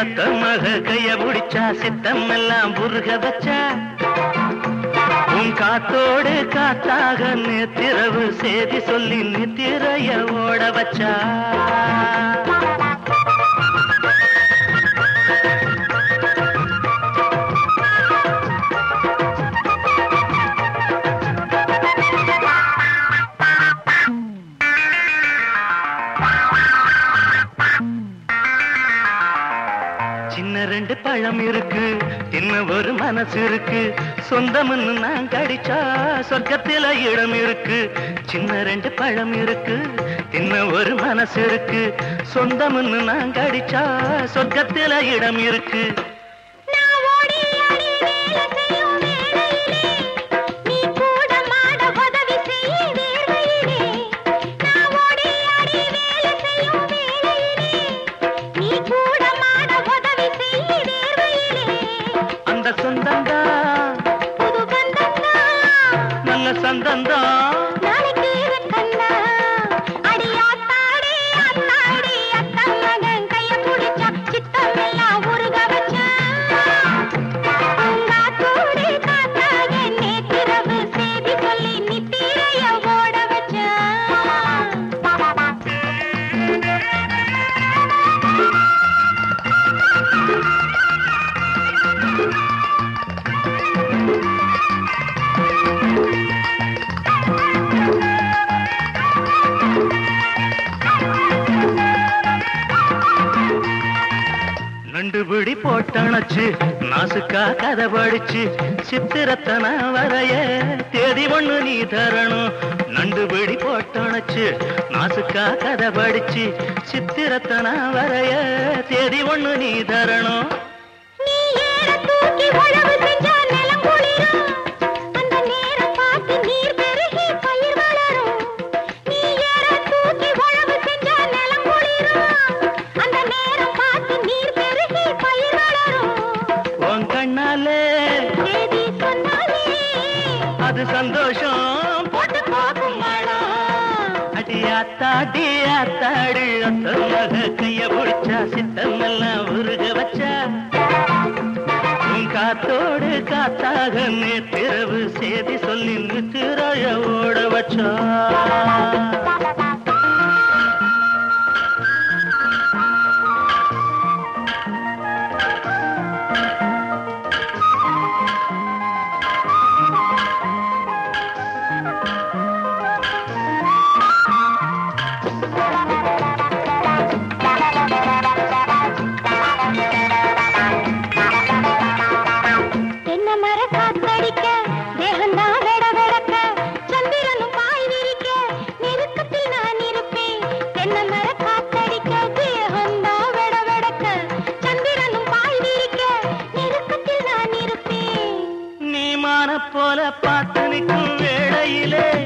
அத்த மக கைய பிடிச்சா சித்தம் எல்லாம் புருக வச்சா உன் காத்தோடு காத்தாக நேத்திரவு சேதி சொல்லி நித்திரைய ஓட வச்சா சின்ன ரெண்டு பழம் இருக்கு தின்ன ஒரு மனசு இருக்கு சொந்தம்னு நான் கடிச்சா சொர்க்கத்தில இடம் இருக்கு சின்ன ரெண்டு பழம் இருக்கு தின்ன ஒரு மனசு இருக்கு சொந்தம்னு நான் கடிச்சா சொர்க்கத்தில இடம் இருக்கு நான் ஓடி ஆடி வேலை செய்யும் வேளையிலே நீ கூட மாட உதவி செய்ய வேர்வையிலே நான் ஓடி ஆடி வேலை செய்யும் வேளையிலே நீ கூட மாட உதவி செய்ய வேர்வையிலே அந்த சொந்தம்தான் புது பந்தம்தான் நல்ல சந்தம்தான் நாளைக்கு இருக்கன்னா அடி ஆத்தாடி ஆத்தாடி அத்தன் மகன் கைய புடிச்சா சித்தம் எல்லாம் உருக வச்சா பூங்காத்தோடு காத்தாக நேத்திரவு சேதி சொல்லி நித்திரைய ஓட வச்சா நண்டு பிடி போட்டணச்சு நாசுக்கா கதை படிச்சு சித்திரத்தன வரைய தேதி ஒண்ணு நீ தரணும் நண்டு பிடி போட்டணச்சு நாசுக்கா கதை படிச்சு சித்திரத்தன வரைய தேதி ஒண்ணு நீ தரணும் நீ ஏற தூக்கி உழவு செஞ்சா நிலம் குளிரும் அந்த நேரம் பார்த்து நீர் பெருகி பயிர் வளரும் நீ ஏற தூக்கி உழவு செஞ்சா நிலம் குளிரும் அந்த நேரம் பார்த்து நீர் பெருகி பயிர் வளரும் உன் கண்ணாலே தேதி சொன்னாலே அது சந்தோஷம் போட்டு போகும் மனம் அடி ஆத்தாடி ஆத்தாடி ஒத்தமாக கைய பிடிச்சா சித்தம் எல்லாம் உருக வச்சா உன் காத்தோடு காத்தாக நேத்திரவு சேதி சொல்லி நித்திரைய ஓட வச்சா தென்னை மர காத்தடிக்க தேகந்தான் வெட வெடக்க சந்திரனும் பாய் விரிக்க நெருக்கத்தில் நான் இருப்பேன் தென்னை மர காத்தடிக்க தேகந்தான் வெட வெடக்க சந்திரனும் பாய் விரிக்க நெருக்கத்தில் நான் இருப்பேன் நீ மான போல பார்த்து நிற்கும் வேளையிலே